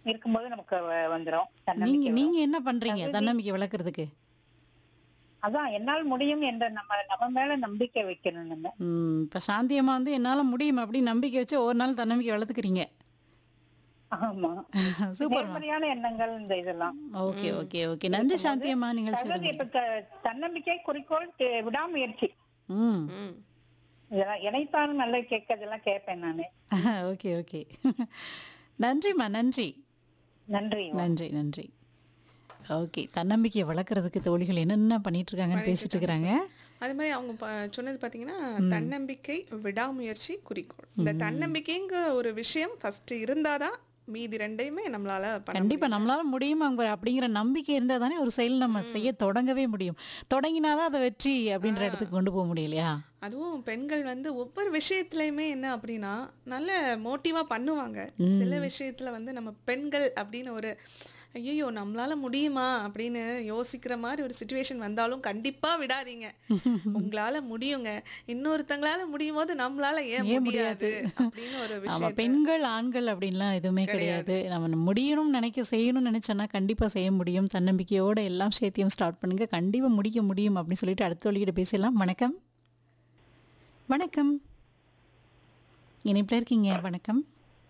இருக்கும்போது நமக்கு வ- வந்துரும் நீங்க தன்னம்பிக்கை வரும். நீங்க என்ன பண்றீங்க தகுதி- தன்னம்பிக்கை வளர்க்கறதுக்கு அதான் என்னால் முடியும் என்ற நம்ம நம்ம மேல நம்பிக்கை வைக்கணும் நம்ம ம், இப்ப சாந்தியம்மா வந்து என்னால முடியும் அப்படின்னு நம்பிக்கை வச்சு ஒவ்வொரு நாள் தன்னம்பிக்கை வளர்த்துக்கிறீங்க ஆமா சூப்பர் நேர்மறையான எண்ணங்கள் இந்த இதெல்லாம் ஓகே ஓகே ஓகே நன்றி சாந்தியம்மா நீங்கள் தகுதி சொல்லுங்க இப்ப த- தன்னம்பிக்கை குறிக்கோள் தே- விடாமுயற்சி ம் ம் இதெல்லாம் இணைத்தானும் நல்ல கேட்கறதெல்லாம் கேட்பேன் நானு ஓகே ஓகே நன்றிம்மா நன்றி நன்றி நன்றி நன்றி ஓகே தன்னம்பிக்கையை வளர்க்கறதுக்கு தோழிகள் என்னென்ன பண்ணிட்டு இருக்காங்கன்னு பேசிட்டு இருக்கிறாங்க அது மாதிரி அவங்க ப- சொன்னது பாத்தீங்கன்னா தன்னம்பிக்கை விடாமுயற்சி குறிக்கோள் இந்த தன்னம்பிக்கைங்கிற ஒரு விஷயம் ஃபர்ஸ்ட் இருந்தாதான் மீதி ரெண்டையுமே நம்மளால பண்ண கண்டிப்பா நம்மளால முடியும் அவங்க அப்படிங்கிற நம்பிக்கை இருந்தா தானே ஒரு செயல் நம்ம செய்ய தொடங்கவே முடியும் தொடங்கினாதான் அதை வெற்றி அப்படின்ற இடத்துக்கு கொண்டு போக முடியலையா அதுவும் பெண்கள் வந்து ஒவ்வொரு விஷயத்துலயுமே என்ன அப்படின்னா நல்ல மோட்டிவா பண்ணுவாங்க சில விஷயத்துல வந்து நம்ம பெண்கள் அப்படின்னு ஒரு ஐயோ நம்மளால முடியுமா அப்படின்னு யோசிக்கிற மாதிரி ஒரு சுச்சுவேஷன் வந்தாலும் கண்டிப்பா விடாதீங்க உங்களால முடியுங்க இன்னொருத்தங்களால முடியும் போது நம்மளால ஏன் ஏன் முடியாது அப்படின்னு ஒரு ஆமா விஷயம் பெண்கள் ஆண்கள் அப்படின்லாம் எதுவுமே கிடையாது நம்ம முடியணும்னு நினைக்க செய்யணும்னு நினைச்சோன்னா கண்டிப்பா செய்ய முடியும் தன்னம்பிக்கையோட எல்லாம் சேர்த்தியும் ஸ்டார்ட் பண்ணுங்க கண்டிப்பா முடிக்க முடியும் அப்படின்னு சொல்லிட்டு அடுத்த வழிகிட்ட பேசலாம் வணக்கம் வணக்கம் இணைப்பில் இருக்கீங்க வணக்கம்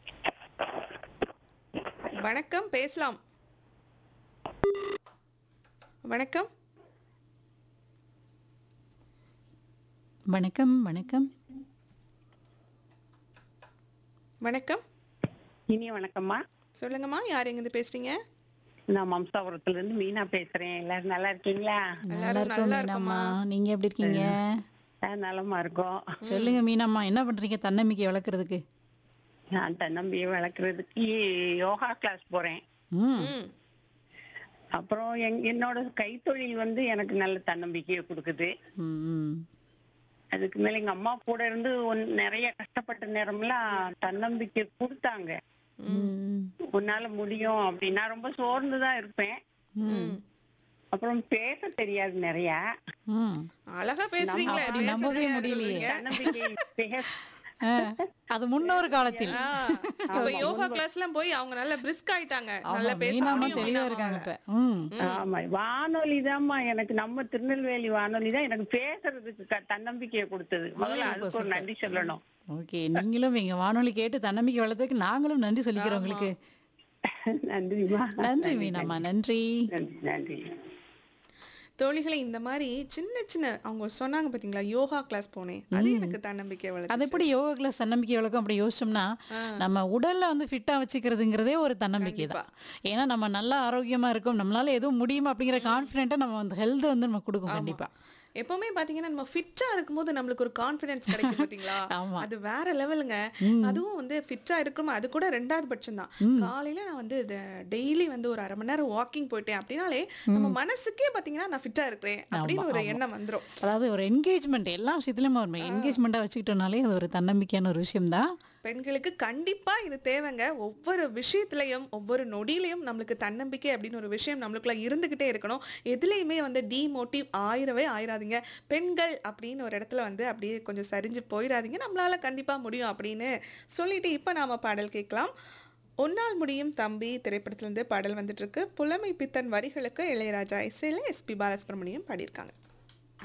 வணக்கம் பேசலாம் வணக்கம் வணக்கம் வணக்கம் வணக்கம் இனிய வணக்கம்மா சொல்லுங்கம்மா யார் எங்கிருந்து பேசுறீங்க நான் மம்சாபுரத்துல இருந்து மீனா பேசுறேன் எல்லாரும் நல்லா இருக்கீங்களா நல்லா எல்லாரும் இருக்கோம் நல்லா மீனாம்மா நீங்க எப்படி இருக்கீங்க நான் நலமா இருக்கோம் சொல்லுங்க மீனாம்மா என்ன பண்றீங்க தன்னம்பிக்கை வளர்க்கறதுக்கு நான் தன்னம்பியை வளர்க்கறதுக்கு யோகா கிளாஸ் போறேன் ம் ம் அப்புறம் எங் என்னோட கைத்தொழில் வந்து எனக்கு நல்ல தன்னம்பிக்கையை கொடுக்குது ம், ம் அதுக்கு மேல எங்க அம்மா கூட இருந்து ஒன்- நிறைய கஷ்டப்பட்ட நேரம்லாம் தன்னம்பிக்கை கொடுத்தாங்க ம் உன்னால முடியும் அப்படின்னா ரொம்ப சோர்ந்துதான் இருப்பேன் ம் அப்புறம் பேச தெரியாது நிறைய ம் அழகா பேசுறீங்களே அப்படி நம்பவே பேசுறதே முடியலையே. அறிவுங்க. தன்னம்பிக்கை பேச ஆ, அது முன்னொரு காலத்தில் ஆ, இப்ப யோகா கிளாஸ் எல்லாம் போய் அவங்க நல்ல பிரிஸ்க் ஆயிட்டாங்க நல்லா ஆமா, பேச மீனாம்மா முடியும் தெளிவா மீனாம்மாவால. இருக்காங்க இப்ப ம் ஆமா வானொலி எனக்கு நம்ம திருநெல்வேலி வானொலி தான் எனக்கு பேசுறதுக்கு க- தன்னம்பிக்கையை கொடுத்தது முதல்ல அதுக்கு ஒரு நன்றி சொல்லணும் ஓகே நீங்களும் எங்க வானொலி கேட்டு தன்னம்பிக்கை வளர்த்ததுக்கு நாங்களும் நன்றி சொல்லிக்கிறோம் உங்களுக்கு நன்றிமா நன்றி மீனாம்மா நன்றி நன்றி நன்றி தோழிகளை இந்த மாதிரி சின்ன சின்ன அவங்க சொன்னாங்க பாத்தீங்களா யோகா கிளாஸ் போனேன் அது எனக்கு தன்னம்பிக்கை அது வளர்த்து எப்படி யோகா கிளாஸ் தன்னம்பிக்கை வளர்க்கும் அப்படி யோசிச்சோம்னா நம்ம உடல்ல வந்து ஃபிட்டா வச்சுக்கிறதுங்கிறதே ஒரு தன்னம்பிக்கை தான் ஏன்னா நம்ம நல்லா ஆரோக்கியமா இருக்கும் நம்மளால எதுவும் முடியுமா அப்படிங்கிற கான்ஃபிடென்ட்டை நம்ம அந்த ஹெல்த் வந்து நம்ம கொடுக்கும் கண்டிப்பா எப்பவுமே பாத்தீங்கன்னா நம்ம ஃபிட்டா இருக்கும்போது நம்மளுக்கு ஒரு கான்ஃபிடன்ஸ் கிடைக்கும் பாத்தீங்களா ஆமா. அது வேற லெவலுங்க அதுவும் வந்து ஃபிட்டா இருக்கணும் அது கூட ரெண்டாவது பட்சம் தான் காலையில நான் வந்து டெய்லி வந்து ஒரு அரை மணி நேரம் வாக்கிங் போயிட்டேன் அப்படின்னாலே நம்ம மனசுக்கே பாத்தீங்கன்னா நான் ஃபிட்டா இருக்கிறேன் அப்படின்னு ஒரு எண்ணம் வந்துரும் அதாவது ஒரு என்கேஜ்மெண்ட் எல்லா விஷயத்துலயும் ஒரு என்கேஜ்மெண்ட்டாக வச்சுக்கிட்டோம்னாலே அது ஒரு தன்னம்பிக்கையான ஒரு விஷயம் தான் பெண்களுக்கு கண்டிப்பா இது தேவைங்க ஒவ்வொரு விஷயத்திலையும் ஒவ்வொரு நொடியிலையும் நம்மளுக்கு தன்னம்பிக்கை அப்படின்னு ஒரு விஷயம் நம்மளுக்குள்ள இருந்துகிட்டே இருக்கணும் எதுலையுமே வந்து டிமோட்டிவ் ஆயிரவே ஆயிராதீங்க பெண்கள் அப்படின்னு ஒரு இடத்துல வந்து அப்படியே கொஞ்சம் சரிஞ்சு போயிடாதீங்க நம்மளால கண்டிப்பா முடியும் அப்படின்னு சொல்லிட்டு இப்ப நாம பாடல் கேட்கலாம் ஒன்னால் முடியும் தம்பி திரைப்படத்திலிருந்து பாடல் வந்துட்டு இருக்கு புலமை பித்தன் வரிகளுக்கு இளையராஜா இசையில எஸ்பி பாலசுப்ரமணியம் பாடியிருக்காங்க